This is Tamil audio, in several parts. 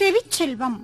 செவிச்செல்வம்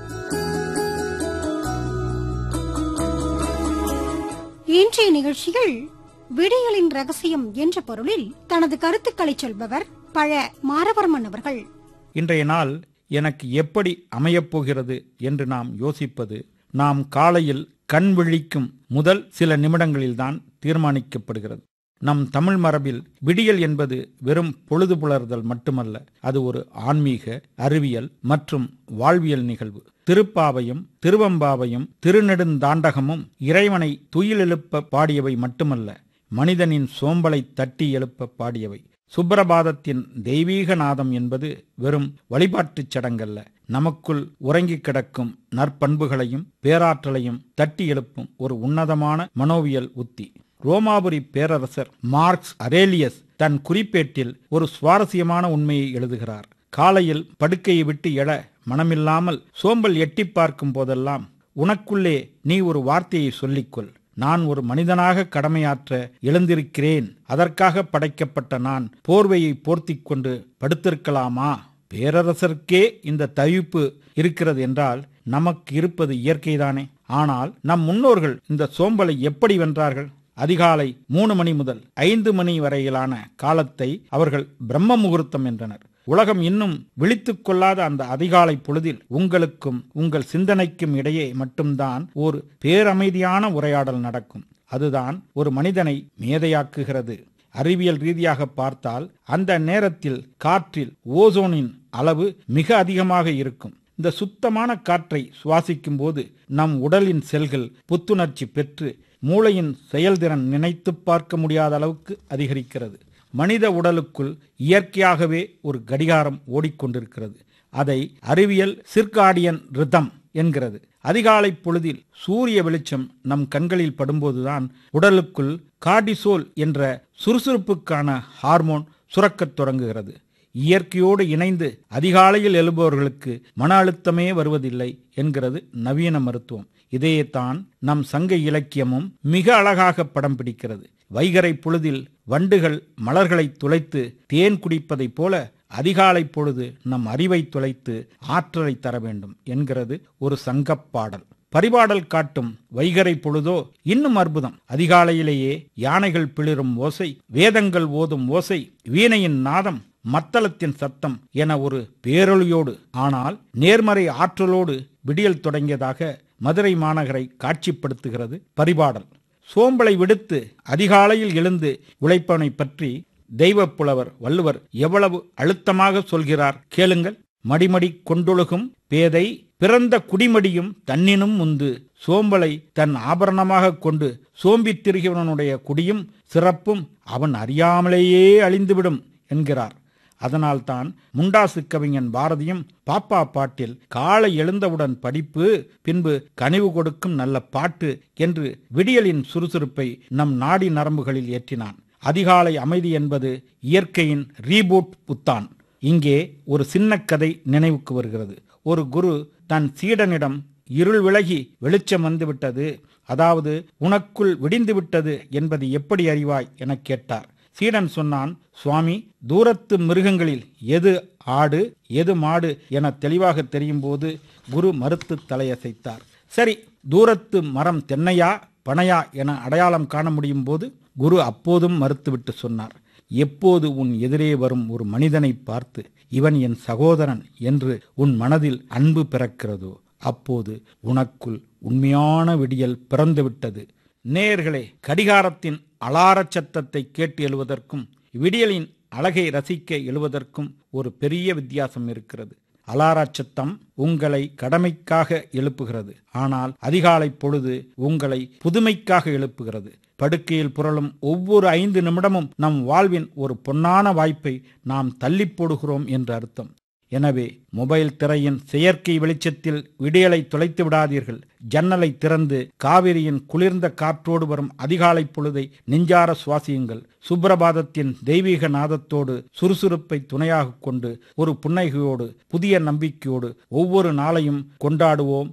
இன்றைய நிகழ்ச்சிகள் விடியலின் ரகசியம் என்ற பொருளில் தனது கருத்துக்களை சொல்பவர் பழ மாரவர்மன் அவர்கள் இன்றைய நாள் எனக்கு எப்படி அமையப் போகிறது என்று நாம் யோசிப்பது நாம் காலையில் கண் விழிக்கும் முதல் சில நிமிடங்களில்தான் தீர்மானிக்கப்படுகிறது நம் தமிழ் மரபில் விடியல் என்பது வெறும் பொழுது புலர்தல் மட்டுமல்ல அது ஒரு ஆன்மீக அறிவியல் மற்றும் வாழ்வியல் நிகழ்வு திருப்பாவையும் திருவம்பாவையும் திருநெடுந்தாண்டகமும் இறைவனை துயிலெழுப்ப பாடியவை மட்டுமல்ல மனிதனின் சோம்பலை தட்டி எழுப்ப பாடியவை சுப்பிரபாதத்தின் தெய்வீக நாதம் என்பது வெறும் வழிபாட்டுச் சடங்கல்ல நமக்குள் உறங்கிக் கிடக்கும் நற்பண்புகளையும் பேராற்றலையும் தட்டி எழுப்பும் ஒரு உன்னதமான மனோவியல் உத்தி ரோமாபுரி பேரரசர் மார்க்ஸ் அரேலியஸ் தன் குறிப்பேட்டில் ஒரு சுவாரஸ்யமான உண்மையை எழுதுகிறார் காலையில் படுக்கையை விட்டு எழ மனமில்லாமல் சோம்பல் எட்டி பார்க்கும் போதெல்லாம் உனக்குள்ளே நீ ஒரு வார்த்தையை சொல்லிக்கொள் நான் ஒரு மனிதனாக கடமையாற்ற எழுந்திருக்கிறேன் அதற்காக படைக்கப்பட்ட நான் போர்வையை போர்த்திக் கொண்டு படுத்திருக்கலாமா பேரரசருக்கே இந்த தவிப்பு இருக்கிறது என்றால் நமக்கு இருப்பது இயற்கைதானே ஆனால் நம் முன்னோர்கள் இந்த சோம்பலை எப்படி வென்றார்கள் அதிகாலை மூணு மணி முதல் ஐந்து மணி வரையிலான காலத்தை அவர்கள் பிரம்ம முகூர்த்தம் என்றனர் உலகம் இன்னும் விழித்துக் கொள்ளாத அந்த அதிகாலை பொழுதில் உங்களுக்கும் உங்கள் சிந்தனைக்கும் இடையே மட்டும்தான் ஒரு பேரமைதியான உரையாடல் நடக்கும் அதுதான் ஒரு மனிதனை மேதையாக்குகிறது அறிவியல் ரீதியாக பார்த்தால் அந்த நேரத்தில் காற்றில் ஓசோனின் அளவு மிக அதிகமாக இருக்கும் இந்த சுத்தமான காற்றை சுவாசிக்கும் போது நம் உடலின் செல்கள் புத்துணர்ச்சி பெற்று மூளையின் செயல்திறன் நினைத்து பார்க்க முடியாத அளவுக்கு அதிகரிக்கிறது மனித உடலுக்குள் இயற்கையாகவே ஒரு கடிகாரம் ஓடிக்கொண்டிருக்கிறது அதை அறிவியல் சிற்காடியன் ரிதம் என்கிறது அதிகாலை பொழுதில் சூரிய வெளிச்சம் நம் கண்களில் படும்போதுதான் உடலுக்குள் கார்டிசோல் என்ற சுறுசுறுப்புக்கான ஹார்மோன் சுரக்கத் தொடங்குகிறது இயற்கையோடு இணைந்து அதிகாலையில் எழுபவர்களுக்கு மன அழுத்தமே வருவதில்லை என்கிறது நவீன மருத்துவம் இதையேத்தான் நம் சங்க இலக்கியமும் மிக அழகாக படம் பிடிக்கிறது வைகரை பொழுதில் வண்டுகள் மலர்களை துளைத்து தேன் குடிப்பதைப் போல அதிகாலை பொழுது நம் அறிவை துளைத்து ஆற்றலை தர வேண்டும் என்கிறது ஒரு சங்கப்பாடல் பரிபாடல் காட்டும் வைகரை பொழுதோ இன்னும் அற்புதம் அதிகாலையிலேயே யானைகள் பிளிரும் ஓசை வேதங்கள் ஓதும் ஓசை வீணையின் நாதம் மத்தளத்தின் சத்தம் என ஒரு பேரொழியோடு ஆனால் நேர்மறை ஆற்றலோடு விடியல் தொடங்கியதாக மதுரை மாநகரை காட்சிப்படுத்துகிறது பரிபாடல் சோம்பலை விடுத்து அதிகாலையில் எழுந்து உழைப்பவனை பற்றி தெய்வப் புலவர் வள்ளுவர் எவ்வளவு அழுத்தமாக சொல்கிறார் கேளுங்கள் மடிமடி கொண்டொழுகும் பேதை பிறந்த குடிமடியும் தன்னினும் முந்து சோம்பலை தன் ஆபரணமாக கொண்டு சோம்பித் திரிகிறவனுடைய குடியும் சிறப்பும் அவன் அறியாமலேயே அழிந்துவிடும் என்கிறார் அதனால்தான் முண்டாசு கவிஞன் பாரதியும் பாப்பா பாட்டில் காலை எழுந்தவுடன் படிப்பு பின்பு கனிவு கொடுக்கும் நல்ல பாட்டு என்று விடியலின் சுறுசுறுப்பை நம் நாடி நரம்புகளில் ஏற்றினான் அதிகாலை அமைதி என்பது இயற்கையின் ரீபூட் புத்தான் இங்கே ஒரு சின்ன கதை நினைவுக்கு வருகிறது ஒரு குரு தன் சீடனிடம் இருள் விலகி வெளிச்சம் வந்துவிட்டது அதாவது உனக்குள் விடிந்து விட்டது என்பது எப்படி அறிவாய் எனக் கேட்டார் சீடன் சொன்னான் சுவாமி தூரத்து மிருகங்களில் எது ஆடு எது மாடு என தெளிவாக தெரியும் போது குரு மறுத்து தலையசைத்தார் சரி தூரத்து மரம் தென்னையா பனையா என அடையாளம் காண முடியும் போது குரு அப்போதும் மறுத்துவிட்டு சொன்னார் எப்போது உன் எதிரே வரும் ஒரு மனிதனை பார்த்து இவன் என் சகோதரன் என்று உன் மனதில் அன்பு பிறக்கிறதோ அப்போது உனக்குள் உண்மையான விடியல் பிறந்துவிட்டது நேயர்களே கடிகாரத்தின் அலாரச் சத்தத்தை கேட்டு எழுவதற்கும் விடியலின் அழகை ரசிக்க எழுவதற்கும் ஒரு பெரிய வித்தியாசம் இருக்கிறது அலாரச் சத்தம் உங்களை கடமைக்காக எழுப்புகிறது ஆனால் அதிகாலை பொழுது உங்களை புதுமைக்காக எழுப்புகிறது படுக்கையில் புரளும் ஒவ்வொரு ஐந்து நிமிடமும் நம் வாழ்வின் ஒரு பொன்னான வாய்ப்பை நாம் தள்ளி போடுகிறோம் என்று அர்த்தம் எனவே மொபைல் திரையின் செயற்கை வெளிச்சத்தில் விடியலை தொலைத்து விடாதீர்கள் ஜன்னலை திறந்து காவிரியின் குளிர்ந்த காற்றோடு வரும் அதிகாலை பொழுதை நெஞ்சார சுவாசியுங்கள் சுப்பிரபாதத்தின் தெய்வீக நாதத்தோடு சுறுசுறுப்பை துணையாக கொண்டு ஒரு புன்னகையோடு புதிய நம்பிக்கையோடு ஒவ்வொரு நாளையும் கொண்டாடுவோம்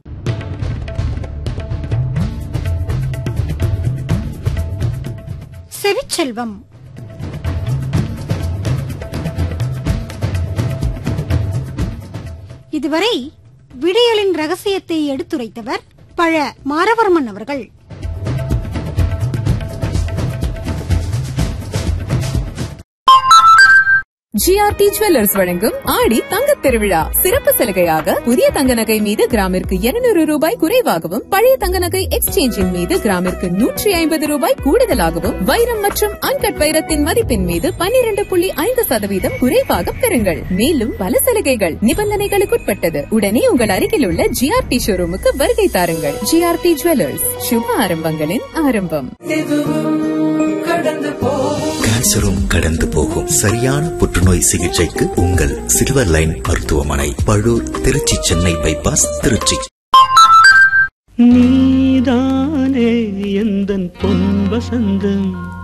செவிச்செல்வம் இதுவரை விடியலின் ரகசியத்தை எடுத்துரைத்தவர் பழ மாரவர்மன் அவர்கள் ஜிஆர்டி ஜுவல்லர்ஸ் வழங்கும் ஆடி தங்கத் திருவிழா சிறப்பு சலுகையாக புதிய தங்க நகை மீது கிராமிற்கு 200 ரூபாய் குறைவாகவும் பழைய தங்க நகை எக்ஸ்சேஞ்சின் மீது கிராமிற்கு நூற்றி ஐம்பது ரூபாய் கூடுதலாகவும் வைரம் மற்றும் அன்கட் வைரத்தின் மதிப்பின் மீது 12.5% புள்ளி ஐந்து சதவீதம் குறைவாக பெறுங்கள் மேலும் பல சலுகைகள் நிபந்தனைகளுக்குட்பட்டது உடனே உங்கள் அருகில் உள்ள ஜிஆர்டி ஷோரூமுக்கு வருகை தாருங்கள் ஜிஆர்டி ஜுவல்லர்ஸ் சுப ஆரம்பங்களின் ஆரம்பம் கேன்சரும் கடந்து போகும் சரியான புற்றுநோய் சிகிச்சைக்கு உங்கள் சில்வர் லைன் மருத்துவமனை பழூர் திருச்சி சென்னை பைபாஸ் திருச்சி நீதானே எந்தன் பொன் வசந்தம்